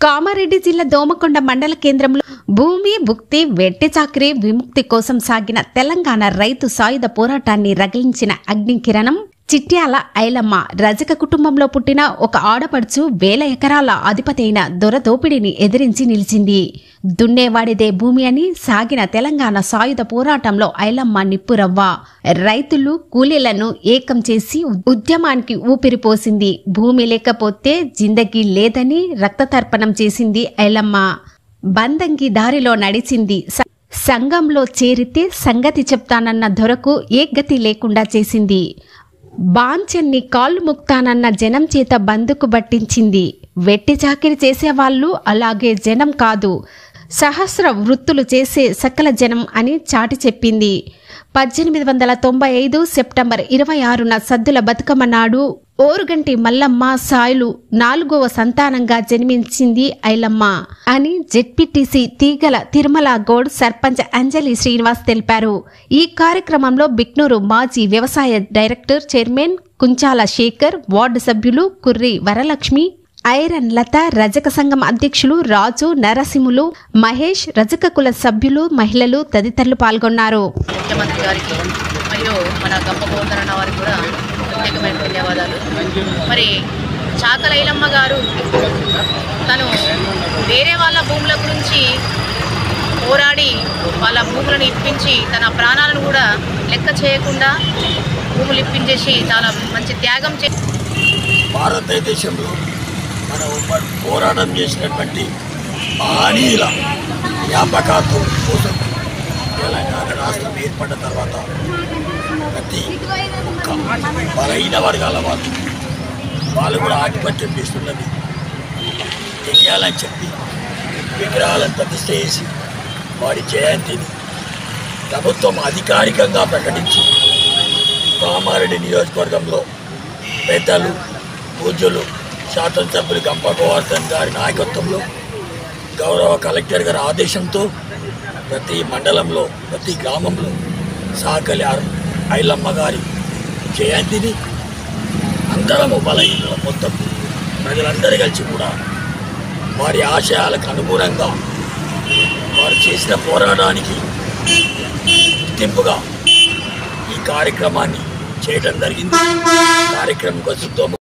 కామారెడ్డి జిల్లా దోమకొండ మండల కేంద్రంలో భూమి భుక్తి వెట్టి చాకరీ విముక్తి కోసం సాగిన తెలంగాణ రైతు సాయుధ పోరాటాన్ని రగిలించిన అగ్ని కిరణం చిట్యాల ఐలమ్మ రజక కుటుంబంలో పుట్టిన ఒక ఆడపడుచు వేల ఎకరాల అధిపతైన దొరదోపిడిని ఎదిరించి నిలిచింది దున్నేవాడిదే భూమి అని సాగిన తెలంగాణ సాయుధ పోరాటంలో ఐలమ్మ నిప్పురవ్వ రైతులు కూలీలను ఏకం చేసి ఉద్యమానికి ఊపిరిపోసింది భూమి లేకపోతే జిందగీ లేదని రక్తతర్పణం చేసింది ఐలమ్మ బందంగి దారిలో నడిచింది స- సంఘంలో చేరితే సంగతి చెప్తానన్న దొరకు ఏ గతి లేకుండా చేసింది బాంచన్ని కాళ్ళు ముక్తానన్న జనం చేత బందుకు పట్టించింది వెట్టి చాకిరి చేసేవాళ్ళు అలాగే జనం కాదు సహస్ర వృత్తులు చేసే సకల జనం అని చాటి చెప్పింది పద్దెనిమిది వందల తొంభై ఐదు సెప్టెంబర్ ఇరవై ఆరున సద్దుల బతుకమ్మ నాడు ఓరుగంటి మల్లమ్మ సాయిలు నాలుగవ సంతానంగా జన్మించింది ఐలమ్మ అని జెడ్పీటీసీ తీగల తిరుమల గౌడ్ సర్పంచ్ అంజలి శ్రీనివాస్ తెలిపారు ఈ కార్యక్రమంలో బిక్నూరు మాజీ వ్యవసాయ director chairman Kunchala Shekar ward సభ్యులు కుర్రి వరలక్ష్మి ఐరన్ లత రజక సంఘం అధ్యక్షులు రాజు నరసింహులు మహేష్ రజక కుల సభ్యులు మహిళలు తదితరులు పాల్గొన్నారు ముఖ్యమంత్రి గారికి మరియు మన గంప గోవర్ధన వారికి కూడా ప్రత్యేకమైన ధన్యవాదాలు మరి చాకల ఐలమ్మ గారు తను వేరే వాళ్ళ భూముల గురించి పోరాడి వాళ్ళ భూములను ఇప్పించి తన ప్రాణాలను కూడా లెక్క చేయకుండా భూములు ఇప్పించేసి చాలా మంచి త్యాగం చే భారతదేశంలో మన ఉమ్మడి పోరాటం చేసినటువంటి మహనీయుల జ్ఞాపకార్థం కోసం తెలంగాణ రాష్ట్రం ఏర్పడిన తర్వాత ప్రతి ఒక్క బలహీన వర్గాల వాళ్ళు వాళ్ళు కూడా ఆధిపత్యం చేస్తున్నది తెలియాలని చెప్పి విగ్రహాలను ప్రతిష్ట చేసి వారి జయంతిని ప్రభుత్వం అధికారికంగా ప్రకటించి కామారెడ్డి నియోజకవర్గంలో పెద్దలు పూజ్యులు శాసనసభ్యులు గంప గోవర్ధన్ గారి నాయకత్వంలో గౌరవ కలెక్టర్ గారి ఆదేశంతో ప్రతి మండలంలో ప్రతి గ్రామంలో సాకలి ఆర్- ఐలమ్మ గారి జయంతిని అందరము బలహీన మొత్తం ప్రజలందరూ కలిసి కూడా వారి ఆశయాలకు అనుగుణంగా వారు చేసిన పోరాటానికి గుర్తింపుగా ఈ కార్యక్రమాన్ని చేయడం జరిగింది కార్యక్రమం కోసం